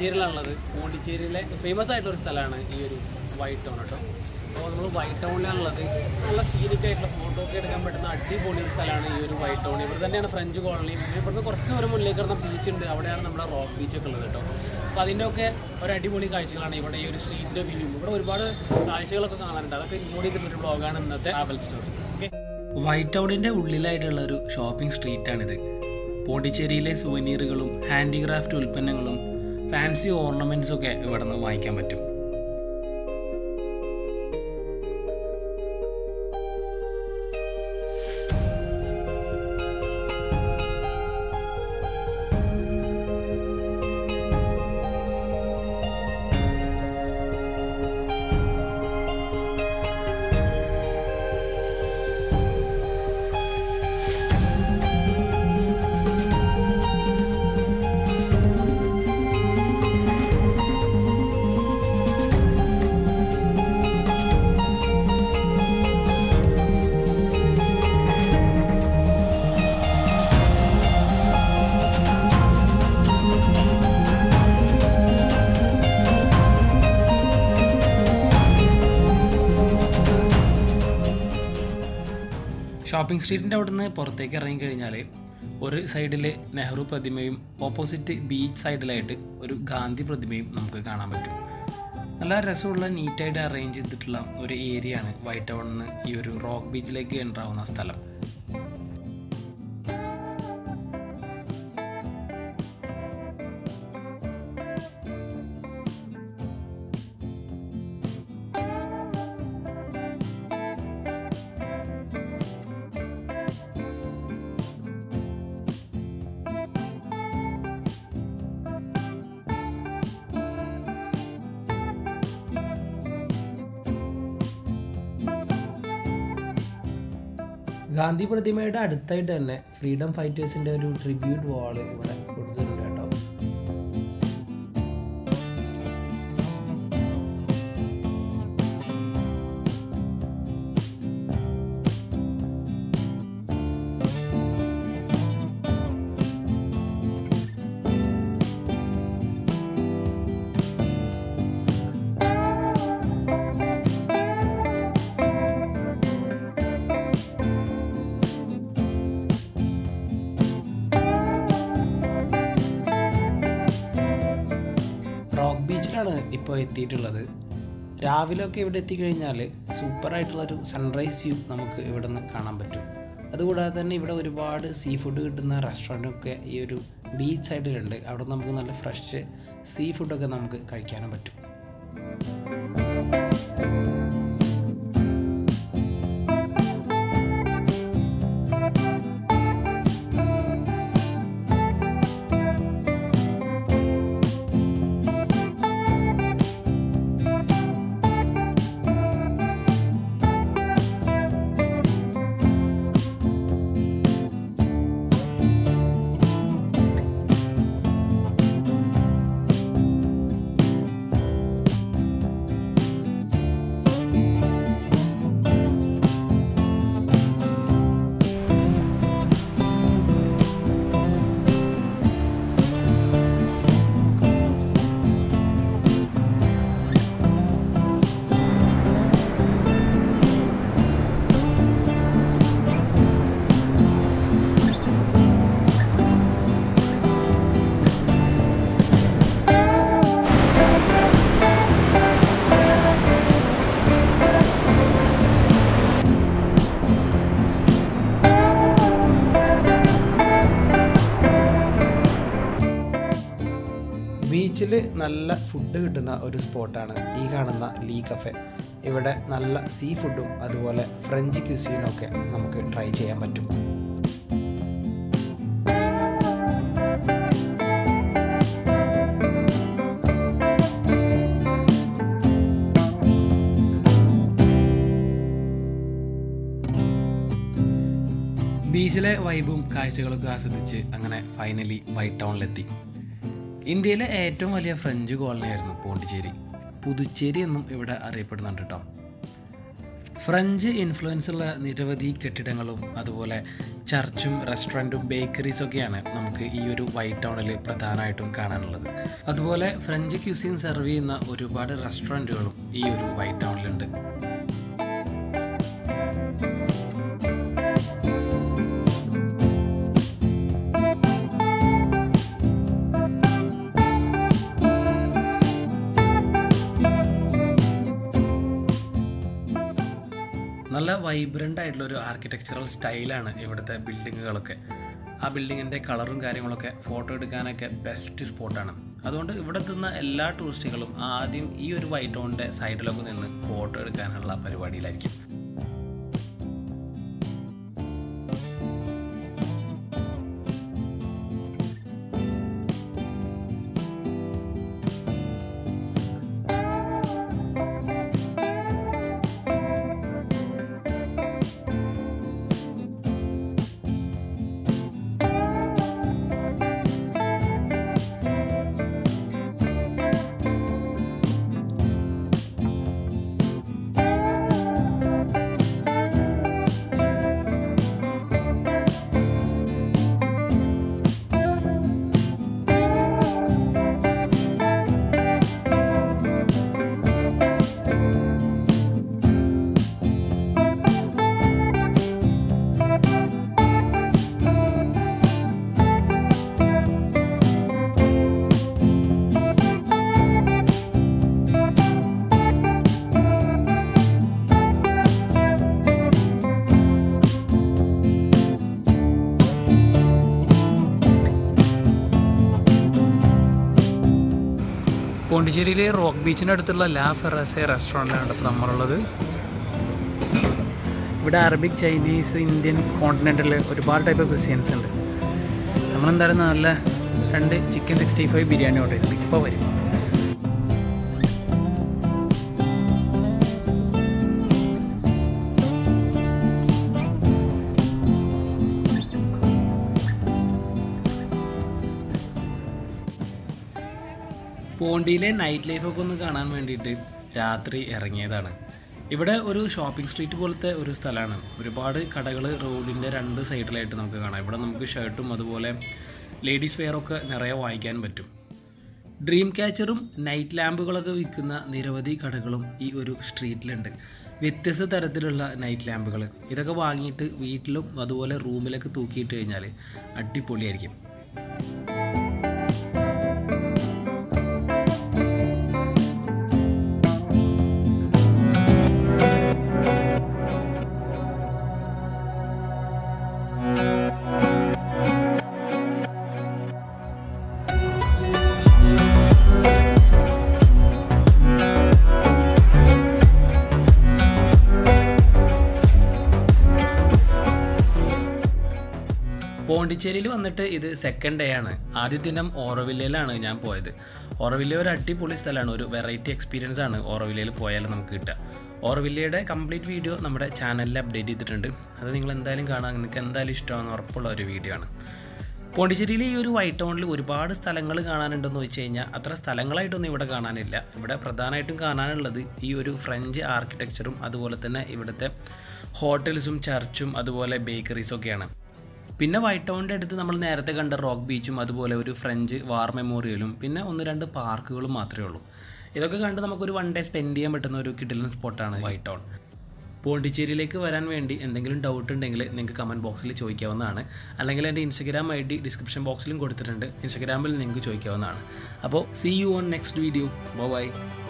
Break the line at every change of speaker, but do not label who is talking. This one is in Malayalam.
പോണ്ടിച്ചേരിയിലാണുള്ളത് പോണ്ടിച്ചേരിയിലെ ഫേമസ് ആയിട്ടുള്ള ഒരു സ്ഥലമാണ് ഈ ഒരു വൈറ്റ് ടൗൺ കേട്ടോ അപ്പോൾ നമ്മൾ വൈറ്റ് ടൗണിലാണുള്ളത് നല്ല സീനിക് ആയിട്ടുള്ള ഫോട്ടോ ഒക്കെ എടുക്കാൻ പറ്റുന്ന അടിപൊളി ഒരു സ്ഥലമാണ് ഈ ഒരു വൈറ്റ് ടൗൺ ഇവിടെ തന്നെയാണ് ഫ്രഞ്ച് കോളനി പിന്നെ ഇവിടുന്ന് കുറച്ച് ദൂരം മുന്നിലേക്ക് കിടന്ന ബീച്ച് ഉണ്ട് അവിടെയാണ് നമ്മുടെ റോക്ക് ബീച്ചൊക്കെ ഉള്ളത് കേട്ടോ അപ്പോൾ അതിൻ്റെ ഒക്കെ ഒരു അടിപൊളി കാഴ്ചകളാണ് ഇവിടെ ഈ ഒരു സ്ട്രീറ്റിൻ്റെ വ്യൂ ഇവിടെ ഒരുപാട് കാഴ്ചകളൊക്കെ കാണാനുണ്ട് അതൊക്കെ ഇൻക്ലൂഡ് ചെയ്തിട്ടുള്ള ഒരു ബ്ലോഗാണ് ഇന്നത്തെ ട്രാവൽ സ്റ്റോറി ഓക്കെ വൈറ്റ് ടൗണിൻ്റെ ഉള്ളിലായിട്ടുള്ള ഒരു ഷോപ്പിംഗ് സ്ട്രീറ്റാണിത് പോണ്ടിച്ചേരിയിലെ സുവനീറുകളും ഹാൻഡിക്രാഫ്റ്റ് ഉൽപ്പന്നങ്ങളും ഫാൻസി ഓർണമെൻറ്റ്സും ഒക്കെ ഇവിടെ നിന്ന് വാങ്ങിക്കാൻ പറ്റും ഷോപ്പിംഗ് സ്ട്രീറ്റിൻ്റെ അവിടുന്ന് പുറത്തേക്ക് ഇറങ്ങി കഴിഞ്ഞാൽ ഒരു സൈഡിൽ നെഹ്റു പ്രതിമയും ഓപ്പോസിറ്റ് ബീച്ച് സൈഡിലായിട്ട് ഒരു ഗാന്ധി പ്രതിമയും നമുക്ക് കാണാൻ പറ്റും നല്ല രസമുള്ള നീറ്റായിട്ട് അറേഞ്ച് ചെയ്തിട്ടുള്ള ഒരു ഏരിയ ആണ് വൈറ്റ് ടൗണിൽ നിന്ന് ഈ ഒരു റോക്ക് ബീച്ചിലേക്ക് എൻ്റർ ആവുന്ന സ്ഥലം
ഗാന്ധി പ്രതിമയുടെ അടുത്തായിട്ട് തന്നെ ഫ്രീഡം ഫൈറ്റേഴ്സിന്റെ ഒരു ട്രിബ്യൂട്ട് വാൾ ഇവിടെ കൊടുത്തിട്ടുണ്ട് കേട്ടോ റോക്ക് ബീച്ചിലാണ് ഇപ്പോൾ എത്തിയിട്ടുള്ളത് രാവിലെയൊക്കെ ഇവിടെ എത്തിക്കഴിഞ്ഞാൽ സൂപ്പറായിട്ടുള്ളൊരു സൺറൈസ് വ്യൂ നമുക്ക് ഇവിടെ നിന്ന് കാണാൻ പറ്റും അതുകൂടാതെ തന്നെ ഇവിടെ ഒരുപാട് സീ ഫുഡ് കിട്ടുന്ന റെസ്റ്റോറൻറ്റൊക്കെ ഈ ഒരു ബീച്ച് സൈഡിലുണ്ട് അവിടെ നമുക്ക് നല്ല ഫ്രഷ് സീ ഫുഡൊക്കെ നമുക്ക് കഴിക്കാനും പറ്റും ബീച്ചിൽ നല്ല ഫുഡ് കിട്ടുന്ന ഒരു സ്പോട്ടാണ് ഈ കാണുന്ന ലീ കഫെ ഇവിടെ നല്ല സീ ഫുഡും അതുപോലെ ഫ്രഞ്ച് ക്യൂസീനും ഒക്കെ നമുക്ക് ട്രൈ ചെയ്യാൻ പറ്റും
ബീച്ചിലെ വൈബും കാഴ്ചകളൊക്കെ ആസ്വദിച്ച് അങ്ങനെ ഫൈനലി വൈറ്റ് ടൗണിലെത്തി ഇന്ത്യയിലെ ഏറ്റവും വലിയ ഫ്രഞ്ച് കോളനി ആയിരുന്നു പോണ്ടിച്ചേരി പുതുച്ചേരി എന്നും ഇവിടെ അറിയപ്പെടുന്നുണ്ട് കേട്ടോ
ഫ്രഞ്ച് ഇൻഫ്ലുവൻസ് ഉള്ള നിരവധി കെട്ടിടങ്ങളും അതുപോലെ ചർച്ചും റെസ്റ്റോറൻറ്റും ബേക്കറീസ് ഒക്കെയാണ് നമുക്ക് ഈ ഒരു വൈറ്റ് ടൗണിൽ പ്രധാനമായിട്ടും കാണാനുള്ളത് അതുപോലെ ഫ്രഞ്ച് ക്യൂസിൻ സെർവ് ചെയ്യുന്ന ഒരുപാട് റെസ്റ്റോറൻറ്റുകളും ഈ ഒരു വൈറ്റ് ടൗണിലുണ്ട് നല്ല വൈബ്രൻ്റ് ആയിട്ടുള്ള ഒരു ആർക്കിടെക്ചറൽ സ്റ്റൈലാണ് ഇവിടുത്തെ ബിൽഡിങ്ങുകളൊക്കെ ആ ബിൽഡിങ്ങിൻ്റെ കളറും കാര്യങ്ങളൊക്കെ ഫോട്ടോ എടുക്കാനൊക്കെ ബെസ്റ്റ് സ്പോട്ടാണ് അതുകൊണ്ട് ഇവിടെ എത്തുന്ന എല്ലാ ടൂറിസ്റ്റുകളും ആദ്യം ഈ ഒരു വൈറ്റ് ടൗണിൻ്റെ സൈഡിലൊക്കെ നിന്ന് ഫോട്ടോ എടുക്കാനുള്ള പരിപാടിയിലായിരിക്കും
പോണ്ടിച്ചേരിയിലെ റോക്ക് ബീച്ചിൻ്റെ അടുത്തുള്ള ലാ ഫെറസെ റെസ്റ്റോറൻറ്റിലാണ് ഇപ്പോൾ നമ്മളുള്ളത് ഇവിടെ അറബിക് ചൈനീസ് ഇന്ത്യൻ കോണ്ടിനെൻ്റൽ ഒരുപാട് ടൈപ്പ് ഓഫ് ക്രിസ്ത്യൻസ് ഉണ്ട് നമ്മളെന്തായാലും നല്ല രണ്ട് chicken sixty five biryani order ചെയ്തു ഇപ്പോൾ വരും
പോണ്ടിയിലെ നൈറ്റ് ലൈഫൊക്കെ ഒന്ന് കാണാൻ വേണ്ടിയിട്ട് രാത്രി ഇറങ്ങിയതാണ് ഇവിടെ ഒരു ഷോപ്പിംഗ് സ്ട്രീറ്റ് പോലത്തെ ഒരു സ്ഥലമാണ് ഒരുപാട് കടകൾ റോഡിൻ്റെ രണ്ട് സൈഡിലായിട്ട് നമുക്ക് കാണാം ഇവിടെ നമുക്ക് ഷർട്ടും അതുപോലെ ലേഡീസ് വെയറൊക്കെ നിറയെ വാങ്ങിക്കാൻ പറ്റും ഡ്രീം ക്യാച്ചറും നൈറ്റ് ലാമ്പുകളൊക്കെ വിൽക്കുന്ന നിരവധി കടകളും ഈ ഒരു സ്ട്രീറ്റിലുണ്ട് വ്യത്യസ്ത തരത്തിലുള്ള നൈറ്റ് ലാമ്പുകൾ ഇതൊക്കെ വാങ്ങിയിട്ട് വീട്ടിലും അതുപോലെ റൂമിലൊക്കെ തൂക്കിയിട്ട് കഴിഞ്ഞാൽ അടിപൊളിയായിരിക്കും പോണ്ടിച്ചേരിയിൽ വന്നിട്ട് ഇത് സെക്കൻഡ് ഡേ ആണ് ആദ്യ ദിനം ഓറവില്ലയിലാണ് ഞാൻ പോയത് ഓറവില്ല ഒരു അടിപൊളി സ്ഥലമാണ് ഒരു വെറൈറ്റി എക്സ്പീരിയൻസ് ആണ് ഓറവില്ലയിൽ പോയാൽ നമുക്ക് കിട്ടുക ഓറവില്ലയുടെ കംപ്ലീറ്റ് വീഡിയോ നമ്മുടെ ചാനലിൽ അപ്ഡേറ്റ് ചെയ്തിട്ടുണ്ട് അത് നിങ്ങൾ എന്തായാലും കാണാൻ നിങ്ങൾക്ക് എന്തായാലും ഇഷ്ടമാണെന്ന് ഉറപ്പുള്ള ഒരു വീഡിയോ ആണ് പോണ്ടിച്ചേരിയിൽ ഈ ഒരു വൈറ്റ് ടൗണിൽ ഒരുപാട് സ്ഥലങ്ങൾ കാണാനുണ്ടെന്ന് വെച്ച് കഴിഞ്ഞാൽ അത്ര സ്ഥലങ്ങളായിട്ടൊന്നും ഇവിടെ കാണാനില്ല ഇവിടെ പ്രധാനമായിട്ടും കാണാനുള്ളത് ഈ ഒരു ഫ്രഞ്ച് ആർക്കിടെക്ചറും അതുപോലെ തന്നെ ഇവിടുത്തെ ഹോട്ടൽസും ചർച്ചും അതുപോലെ ബേക്കറീസും ഒക്കെയാണ് പിന്നെ വൈറ്റ് ടൗണിൻ്റെ അടുത്ത് നമ്മൾ നേരത്തെ കണ്ട റോക്ക് ബീച്ചും അതുപോലെ ഒരു ഫ്രഞ്ച് വാർ മെമ്മോറിയലും പിന്നെ ഒന്ന് രണ്ട് പാർക്കുകളും മാത്രമേ ഉള്ളൂ ഇതൊക്കെ കണ്ട് നമുക്കൊരു വൺ ഡേ സ്പെൻഡ് ചെയ്യാൻ പറ്റുന്ന ഒരു കിടിലൻ സ്പോട്ടാണ് വൈറ്റ് ടൗൺ പോണ്ടിച്ചേരിയിലേക്ക് വരാൻ വേണ്ടി എന്തെങ്കിലും ഡൗട്ട് ഉണ്ടെങ്കിൽ നിങ്ങൾക്ക് കമൻറ്റ് ബോക്സിൽ ചോദിക്കാവുന്നതാണ് അല്ലെങ്കിൽ എൻ്റെ ഇൻസ്റ്റഗ്രാം ഐ ഡി ഡിസ്ക്രിപ്ഷൻ ബോക്സിലും കൊടുത്തിട്ടുണ്ട് ഇൻസ്റ്റഗ്രാമിൽ നിങ്ങൾക്ക് ചോദിക്കാവുന്നതാണ് അപ്പോൾ see you on next video by